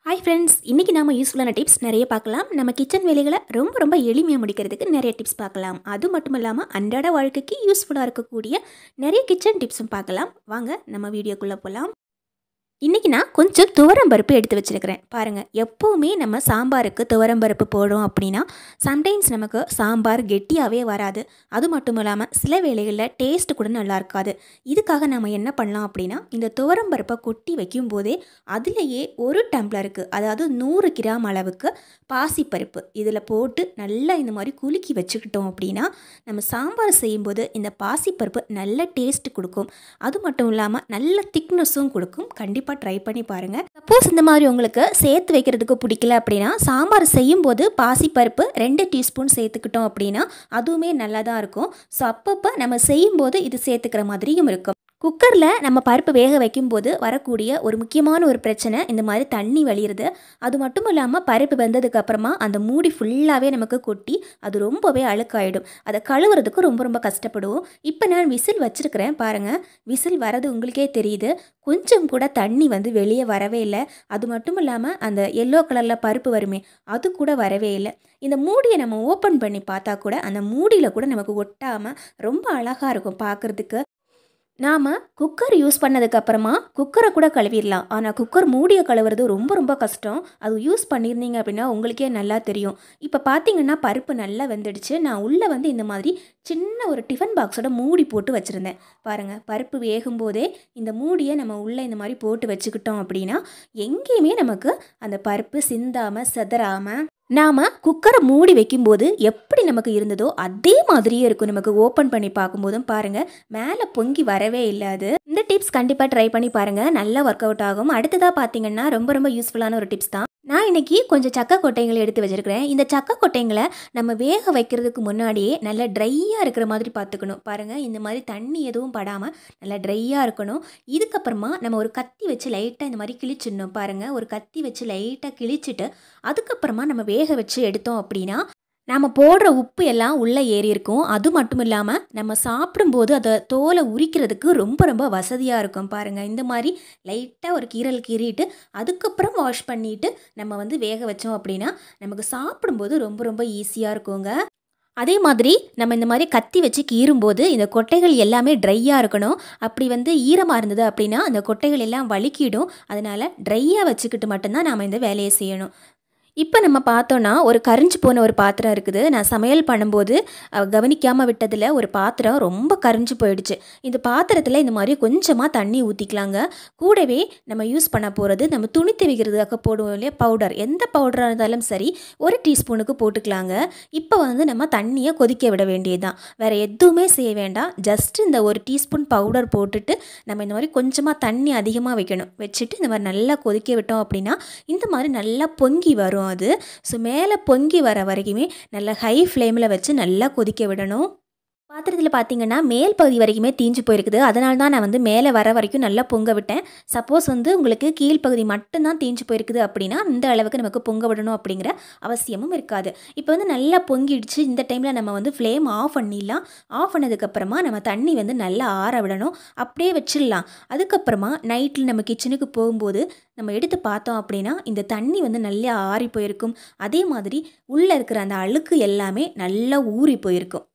hi friends இன்றைக்கி நாம யூஸ்ஃபுல்லான டிப்ஸ் நிறைய பார்க்கலாம் நம்ம கிச்சன் வேலைகளை ரொம்ப ரொம்ப எளிமையாக முடிக்கிறதுக்கு நிறைய டிப்ஸ் பார்க்கலாம் அது மட்டும் இல்லாமல் அன்றாட வாழ்க்கைக்கு யூஸ்ஃபுல்லாக இருக்கக்கூடிய நிறைய கிச்சன் டிப்ஸும் பார்க்கலாம் வாங்க நம்ம வீடியோக்குள்ளே போகலாம் இன்றைக்கி நான் கொஞ்சம் துவரம் பருப்பு எடுத்து வச்சுருக்கிறேன் பாருங்கள் எப்போவுமே நம்ம சாம்பாருக்கு துவரம் பருப்பு போடுறோம் அப்படின்னா சம்டைம்ஸ் நமக்கு சாம்பார் கெட்டியாகவே வராது அது மட்டும் இல்லாமல் சில வேளைகளில் டேஸ்ட் கூட நல்லா இருக்காது இதுக்காக நம்ம என்ன பண்ணலாம் அப்படின்னா இந்த துவரம் பருப்பை கொட்டி வைக்கும் போதே அதுலேயே ஒரு டம்ளருக்கு அதாவது நூறு கிராம் அளவுக்கு பாசிப்பருப்பு இதில் போட்டு நல்லா இந்த மாதிரி குலுக்கி வச்சுக்கிட்டோம் அப்படின்னா நம்ம சாம்பார் செய்யும்போது இந்த பாசிப்பருப்பு நல்ல டேஸ்ட் கொடுக்கும் அது மட்டும் இல்லாமல் நல்ல திக்னஸும் கொடுக்கும் கண்டிப்பாக ட்ரை பண்ணி பாருங்கள் சப்போஸ் இந்த மாதிரி உங்களுக்கு சேர்த்து வைக்கிறதுக்கு பிடிக்கல அப்படின்னா சாம்பார் செய்யும்போது பாசிப்பருப்பு ரெண்டு டீஸ்பூன் சேர்த்துக்கிட்டோம் அப்படின்னா அதுவுமே நல்லா தான் இருக்கும் ஸோ அப்பப்போ நம்ம செய்யும்போது இது சேர்த்துக்கிற மாதிரியும் இருக்கும் குக்கரில் நம்ம பருப்பு வேக வைக்கும்போது வரக்கூடிய ஒரு முக்கியமான ஒரு பிரச்சனை இந்த மாதிரி தண்ணி வழியிறது அது மட்டும் இல்லாமல் பருப்பு வெந்ததுக்கு அப்புறமா அந்த மூடி ஃபுல்லாகவே நமக்கு கொட்டி அது ரொம்பவே அழுக்காயிடும் அதை கழுவுறதுக்கு ரொம்ப ரொம்ப கஷ்டப்படுவோம் இப்போ நான் விசில் வச்சுருக்கிறேன் பாருங்கள் விசில் வரது உங்களுக்கே தெரியுது கொஞ்சம் கூட தண்ணி வந்து வெளியே வரவே இல்லை அது மட்டும் இல்லாமல் அந்த எல்லோ கலரில் பருப்பு வருமே அது கூட வரவே இல்லை இந்த மூடியை நம்ம ஓப்பன் பண்ணி பார்த்தா கூட அந்த மூடியில் கூட நமக்கு ஒட்டாமல் ரொம்ப அழகாக இருக்கும் பார்க்குறதுக்கு நாம் குக்கர் யூஸ் பண்ணதுக்கப்புறமா குக்கரை கூட கழுவிடலாம் ஆனால் குக்கர் மூடியை கழுவுறது ரொம்ப ரொம்ப கஷ்டம் அது யூஸ் பண்ணியிருந்தீங்க அப்படின்னா உங்களுக்கே நல்லா தெரியும் இப்போ பார்த்தீங்கன்னா பருப்பு நல்லா வெந்துடுச்சு நான் உள்ளே வந்து இந்த மாதிரி சின்ன ஒரு டிஃபன் பாக்ஸோட மூடி போட்டு வச்சுருந்தேன் பாருங்கள் பருப்பு வேகும்போதே இந்த மூடியை நம்ம உள்ளே இந்த மாதிரி போட்டு வச்சுக்கிட்டோம் அப்படின்னா எங்கேயுமே நமக்கு அந்த பருப்பு சிந்தாமல் செதறாமல் நாம் குக்கரை மூடி வைக்கும்போது எப்படி நமக்கு இருந்ததோ அதே மாதிரியே இருக்கும் நமக்கு ஓப்பன் பண்ணி பார்க்கும்போதும் பாருங்கள் மேலே பொங்கி வரவே இல்லாது இந்த டிப்ஸ் கண்டிப்பாக ட்ரை பண்ணி பாருங்கள் நல்லா ஒர்க் அவுட் ஆகும் அடுத்ததாக பார்த்தீங்கன்னா ரொம்ப ரொம்ப யூஸ்ஃபுல்லான ஒரு டிப்ஸ் தான் நான் இன்றைக்கி கொஞ்சம் சக்கை கொட்டைங்களை எடுத்து வச்சுருக்கிறேன் இந்த சக்கை கொட்டைங்களை நம்ம வேக வைக்கிறதுக்கு முன்னாடியே நல்லா ட்ரையாக இருக்கிற மாதிரி பார்த்துக்கணும் பாருங்கள் இந்த மாதிரி தண்ணி எதுவும் படாமல் நல்லா ட்ரையாக இருக்கணும் இதுக்கப்புறமா நம்ம ஒரு கத்தி வச்சு லைட்டாக இந்த மாதிரி கிழிச்சிடணும் பாருங்கள் ஒரு கத்தி வச்சு லைட்டாக கிழிச்சிட்டு அதுக்கப்புறமா நம்ம வேக வச்சு எடுத்தோம் அப்படின்னா நம்ம போடுற உப்பு எல்லாம் உள்ளே ஏறி இருக்கும் அது மட்டும் இல்லாமல் நம்ம சாப்பிடும்போது அதை தோலை உரிக்கிறதுக்கு ரொம்ப ரொம்ப வசதியாக இருக்கும் பாருங்கள் இந்த மாதிரி லைட்டாக ஒரு கீரல் கீறிட்டு அதுக்கப்புறம் வாஷ் பண்ணிவிட்டு நம்ம வந்து வேக வச்சோம் அப்படின்னா நமக்கு சாப்பிடும்போது ரொம்ப ரொம்ப ஈஸியாக இருக்குங்க அதே மாதிரி நம்ம இந்த மாதிரி கத்தி வச்சு கீறும்போது இந்த கொட்டைகள் எல்லாமே ட்ரையாக இருக்கணும் அப்படி வந்து ஈரமாக இருந்தது அப்படின்னா அந்த கொட்டைகள் எல்லாம் வலிக்கிடும் அதனால் ட்ரையாக வச்சுக்கிட்டு மட்டும்தான் நாம் இந்த வேலையை செய்யணும் இப்போ நம்ம பார்த்தோன்னா ஒரு கரிஞ்சு போன ஒரு பாத்திரம் இருக்குது நான் சமையல் பண்ணும்போது கவனிக்காமல் விட்டதில் ஒரு பாத்திரம் ரொம்ப கரிஞ்சு போயிடுச்சு இந்த பாத்திரத்தில் இந்த மாதிரி கொஞ்சமாக தண்ணி ஊற்றிக்கலாங்க கூடவே நம்ம யூஸ் பண்ண போகிறது நம்ம துணி துவைக்கிறதுக்காக போடுவோம் இல்லையா பவுடர் எந்த பவுடராக இருந்தாலும் சரி ஒரு டீஸ்பூனுக்கு போட்டுக்கலாங்க இப்போ வந்து நம்ம தண்ணியை கொதிக்க விட வேண்டியதுதான் வேறு எதுவுமே செய்ய வேண்டாம் ஜஸ்ட் இந்த ஒரு டீஸ்பூன் பவுடர் போட்டுட்டு நம்ம இந்த மாதிரி கொஞ்சமாக தண்ணி அதிகமாக வைக்கணும் வச்சுட்டு இந்த மாதிரி நல்லா கொதிக்க விட்டோம் அப்படின்னா இந்த மாதிரி நல்லா பொங்கி வரும் அது ஸோ மேலே பொங்கி வர வரைக்குமே நல்லா ஹை ஃப்ளேமில் வச்சு நல்லா கொதிக்க விடணும் பாத்திரத்தில் பார்த்தீங்கன்னா மேல் பகுதி வரைக்குமே தீஞ்சு போயிருக்குது அதனால தான் நான் வந்து மேலே வர வரைக்கும் நல்லா பொங்க விட்டேன் சப்போஸ் வந்து உங்களுக்கு கீழ்ப்பகுதி மட்டும்தான் தீஞ்சு போயிருக்குது அப்படின்னா இந்த அளவுக்கு நமக்கு பொங்க விடணும் அப்படிங்கிற அவசியமும் இருக்காது இப்போ வந்து நல்லா பொங்கிடுச்சு இந்த டைமில் நம்ம வந்து ஃப்ளேம் ஆஃப் பண்ணிடலாம் ஆஃப் பண்ணதுக்கப்புறமா நம்ம தண்ணி வந்து நல்லா ஆற விடணும் அப்படியே வச்சிடலாம் அதுக்கப்புறமா நைட்டில் நம்ம கிச்சனுக்கு போகும்போது நம்ம எடுத்து பார்த்தோம் அப்படின்னா இந்த தண்ணி வந்து நல்லா ஆறி போயிருக்கும் அதே மாதிரி உள்ளே இருக்கிற அந்த அழுக்கு எல்லாமே நல்லா ஊறி போயிருக்கும்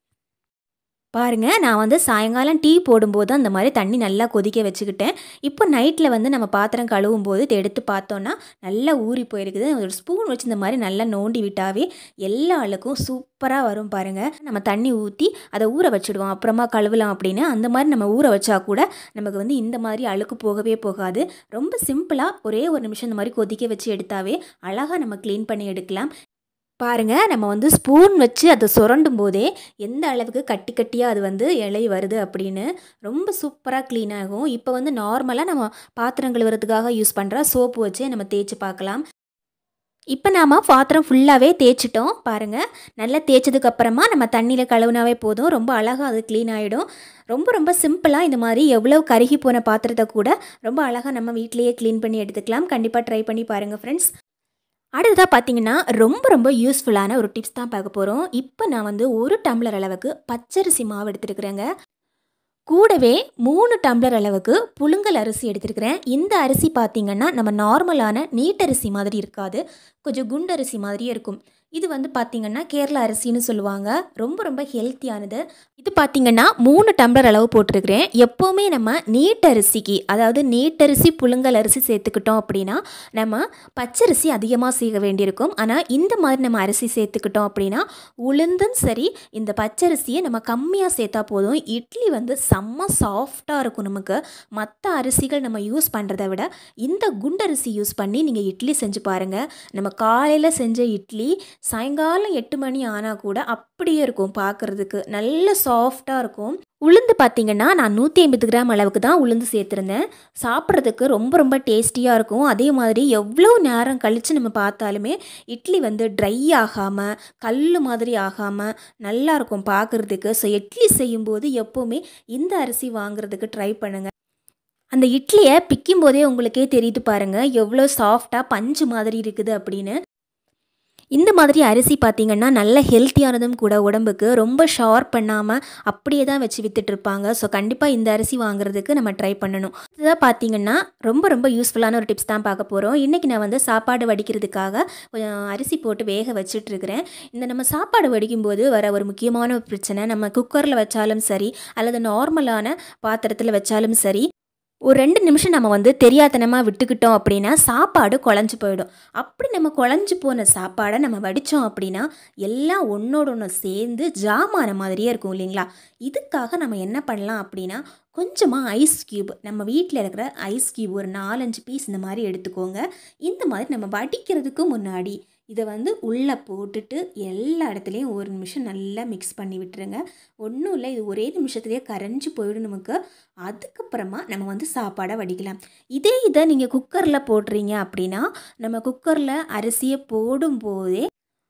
பாருங்கள் நான் வந்து சாயங்காலம் டீ போடும்போது அந்த மாதிரி தண்ணி நல்லா கொதிக்க வச்சுக்கிட்டேன் இப்போ நைட்டில் வந்து நம்ம பாத்திரம் கழுவும் போது இதை எடுத்து பார்த்தோன்னா நல்லா ஊறி போயிருக்குது ஒரு ஸ்பூன் வச்சு இந்த மாதிரி நல்லா நோண்டி விட்டாவே எல்லா அழுக்கும் சூப்பராக வரும் பாருங்கள் நம்ம தண்ணி ஊற்றி அதை ஊற வச்சுடுவோம் அப்புறமா கழுவலாம் அப்படின்னு அந்த மாதிரி நம்ம ஊற வச்சா கூட நமக்கு வந்து இந்த மாதிரி அழுக்கு போகவே போகாது ரொம்ப சிம்பிளாக ஒரே ஒரு நிமிஷம் இந்த மாதிரி கொதிக்க வச்சு எடுத்தாவே அழகாக நம்ம க்ளீன் பண்ணி எடுக்கலாம் பாருங்கள் நம்ம வந்து ஸ்பூன் வச்சு அதை சுரண்டும் போதே எந்த அளவுக்கு கட்டி கட்டியாக அது வந்து இலை வருது அப்படின்னு ரொம்ப சூப்பராக க்ளீன் ஆகும் இப்போ வந்து நார்மலாக நம்ம பாத்திரம் கழுவுறதுக்காக யூஸ் பண்ணுற சோப்பு வச்சே நம்ம தேய்ச்சி பார்க்கலாம் இப்போ நாம் பாத்திரம் ஃபுல்லாகவே தேய்ச்சிட்டோம் பாருங்கள் நல்லா தேய்ச்சதுக்கப்புறமா நம்ம தண்ணியில் கழுவுனாவே போதும் ரொம்ப அழகாக அது க்ளீன் ஆகிடும் ரொம்ப ரொம்ப சிம்பிளாக இந்த மாதிரி எவ்வளோ கருகி போன பாத்திரத்தை கூட ரொம்ப அழகாக நம்ம வீட்லேயே க்ளீன் பண்ணி எடுத்துக்கலாம் கண்டிப்பாக ட்ரை பண்ணி பாருங்கள் ஃப்ரெண்ட்ஸ் அடுத்ததாக பார்த்தீங்கன்னா ரொம்ப ரொம்ப யூஸ்ஃபுல்லான ஒரு டிப்ஸ் தான் பார்க்க போகிறோம் இப்போ நான் வந்து ஒரு டம்ளர் அளவுக்கு பச்சரிசி மாவு எடுத்துருக்குறேங்க கூடவே மூணு டம்ளர் அளவுக்கு புழுங்கல் அரிசி எடுத்துருக்கிறேன் இந்த அரிசி பார்த்திங்கன்னா நம்ம நார்மலான நீட்டரிசி மாதிரி இருக்காது கொஞ்சம் குண்டரிசி மாதிரியே இருக்கும் இது வந்து பார்த்திங்கன்னா கேரளா அரிசின்னு சொல்லுவாங்க ரொம்ப ரொம்ப ஹெல்த்தியானது இது பார்த்திங்கன்னா மூணு டம்ளர் அளவு போட்டிருக்கிறேன் எப்போவுமே நம்ம நீட்டரிசிக்கு அதாவது நீட்டரிசி புழுங்கல் அரிசி சேர்த்துக்கிட்டோம் அப்படின்னா நம்ம பச்சரிசி அதிகமாக சேர்க்க வேண்டியிருக்கும் ஆனால் இந்த மாதிரி நம்ம அரிசி சேர்த்துக்கிட்டோம் அப்படின்னா உளுந்தும் சரி இந்த பச்சரிசியை நம்ம கம்மியாக சேர்த்தா போதும் இட்லி வந்து செம்ம சாஃப்டாக இருக்கும் நமக்கு மற்ற அரிசிகள் நம்ம யூஸ் பண்ணுறதை விட இந்த குண்டரிசி யூஸ் பண்ணி நீங்கள் இட்லி செஞ்சு பாருங்கள் நம்ம காலையில் செஞ்ச இட்லி சாயங்காலம் எட்டு மணி ஆனால் கூட அப்படியே இருக்கும் பார்க்குறதுக்கு நல்ல சாஃப்டாக இருக்கும் உளுந்து பார்த்திங்கன்னா நான் நூற்றி ஐம்பது கிராம் அளவுக்கு தான் உளுந்து சேர்த்துருந்தேன் சாப்பிட்றதுக்கு ரொம்ப ரொம்ப டேஸ்டியாக இருக்கும் அதே மாதிரி எவ்வளோ நேரம் கழித்து நம்ம பார்த்தாலுமே இட்லி வந்து ட்ரை ஆகாமல் கல் மாதிரி ஆகாமல் நல்லாயிருக்கும் பார்க்குறதுக்கு ஸோ இட்லி செய்யும்போது எப்போவுமே இந்த அரிசி வாங்குறதுக்கு ட்ரை பண்ணுங்கள் அந்த இட்லியை பிக்கும் போதே உங்களுக்கே தெரியுது பாருங்கள் எவ்வளோ சாஃப்டாக பஞ்சு மாதிரி இருக்குது அப்படின்னு இந்த மாதிரி அரிசி பார்த்திங்கன்னா நல்ல ஹெல்த்தியானதும் கூட உடம்புக்கு ரொம்ப ஷார்ப் பண்ணாமல் அப்படியே தான் வச்சு வித்துட்டு இருப்பாங்க ஸோ கண்டிப்பாக இந்த அரிசி வாங்குறதுக்கு நம்ம ட்ரை பண்ணணும் இதுதான் பார்த்திங்கன்னா ரொம்ப ரொம்ப யூஸ்ஃபுல்லான ஒரு டிப்ஸ் தான் பார்க்க போகிறோம் இன்றைக்கி நான் வந்து சாப்பாடு வடிக்கிறதுக்காக கொஞ்சம் அரிசி போட்டு வேக வச்சுட்டு இருக்கிறேன் இந்த நம்ம சாப்பாடு வடிக்கும்போது வர ஒரு முக்கியமான ஒரு பிரச்சனை நம்ம குக்கரில் வச்சாலும் சரி அல்லது நார்மலான பாத்திரத்தில் வச்சாலும் சரி ஒரு ரெண்டு நிமிஷம் நம்ம வந்து தெரியாதனமாக விட்டுக்கிட்டோம் அப்படின்னா சாப்பாடு குழஞ்சி போயிடும் அப்படி நம்ம குழஞ்சி போன சாப்பாடை நம்ம வடித்தோம் அப்படின்னா எல்லாம் ஒன்றோட ஒன்று சேர்ந்து ஜாமான மாதிரியே இருக்கும் இல்லைங்களா இதுக்காக நம்ம என்ன பண்ணலாம் அப்படின்னா கொஞ்சமாக ஐஸ் க்யூப் நம்ம வீட்டில் இருக்கிற ஐஸ் க்யூப் ஒரு நாலஞ்சு பீஸ் இந்த மாதிரி எடுத்துக்கோங்க இந்த மாதிரி நம்ம வடிக்கிறதுக்கு முன்னாடி இதை வந்து உள்ளே போட்டுட்டு எல்லா இடத்துலையும் ஒரு நிமிஷம் நல்லா மிக்ஸ் பண்ணி விட்டுருங்க ஒன்றும் இல்லை இது ஒரே நிமிஷத்துலேயே கரைஞ்சி போயிடும் நமக்கு அதுக்கப்புறமா நம்ம வந்து சாப்பாடை வடிக்கலாம் இதே இதை நீங்கள் குக்கரில் போடுறீங்க அப்படின்னா நம்ம குக்கரில் அரிசியை போடும்போதே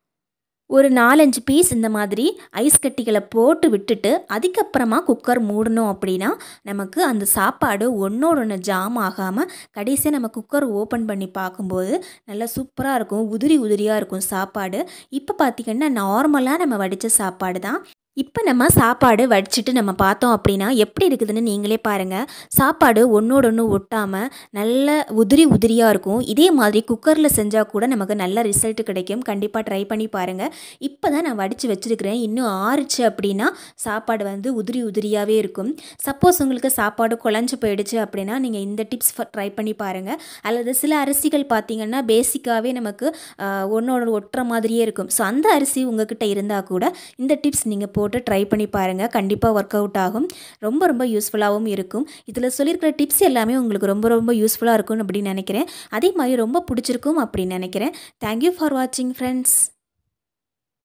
ஒரு நாலஞ்சு பீஸ் இந்த மாதிரி ஐஸ் கட்டிகளை போட்டு விட்டுட்டு அதுக்கப்புறமா குக்கர் மூடணும் அப்படின்னா நமக்கு அந்த சாப்பாடு ஒன்றோட ஒன்று ஜாம் ஆகாமல் கடைசியாக நம்ம குக்கர் ஓப்பன் பண்ணி பார்க்கும்போது நல்லா சூப்பராக இருக்கும் உதிரி உதிரியாக இருக்கும் சாப்பாடு இப்போ பார்த்திங்கன்னா நார்மலாக நம்ம வடித்த சாப்பாடு தான் இப்போ நம்ம சாப்பாடு வடிச்சிட்டு நம்ம பார்த்தோம் அப்படின்னா எப்படி இருக்குதுன்னு நீங்களே பாருங்கள் சாப்பாடு ஒன்றோட ஒன்று ஒட்டாமல் நல்ல உதிரி உதிரியாக இருக்கும் இதே மாதிரி குக்கரில் செஞ்சால் கூட நமக்கு நல்ல ரிசல்ட் கிடைக்கும் கண்டிப்பாக ட்ரை பண்ணி பாருங்கள் இப்போ தான் நான் வடித்து வச்சுருக்கிறேன் இன்னும் ஆறுச்சு அப்படின்னா சாப்பாடு வந்து உதிரி உதிரியாகவே இருக்கும் சப்போஸ் உங்களுக்கு சாப்பாடு குழஞ்சி போயிடுச்சு அப்படின்னா நீங்கள் இந்த டிப்ஸ் ட்ரை பண்ணி பாருங்கள் அல்லது சில அரிசிகள் பார்த்திங்கன்னா பேசிக்காகவே நமக்கு ஒன்றோட ஒட்டுற மாதிரியே இருக்கும் ஸோ அந்த அரிசி உங்ககிட்ட இருந்தால் கூட இந்த டிப்ஸ் நீங்கள் போட்டு ட்ரை பண்ணி பாருங்கள் கண்டிப்பாக ஒர்க் அவுட் ஆகும் ரொம்ப ரொம்ப யூஸ்ஃபுல்லாகவும் இருக்கும் இதில் சொல்லியிருக்கிற டிப்ஸ் எல்லாமே உங்களுக்கு ரொம்ப ரொம்ப யூஸ்ஃபுல்லாக இருக்கும் அப்படின்னு நினைக்கிறேன் அதே மாதிரி ரொம்ப பிடிச்சிருக்கும் அப்படின்னு நினைக்கிறேன் தேங்க்யூ ஃபார் வாட்சிங் ஃப்ரெண்ட்ஸ்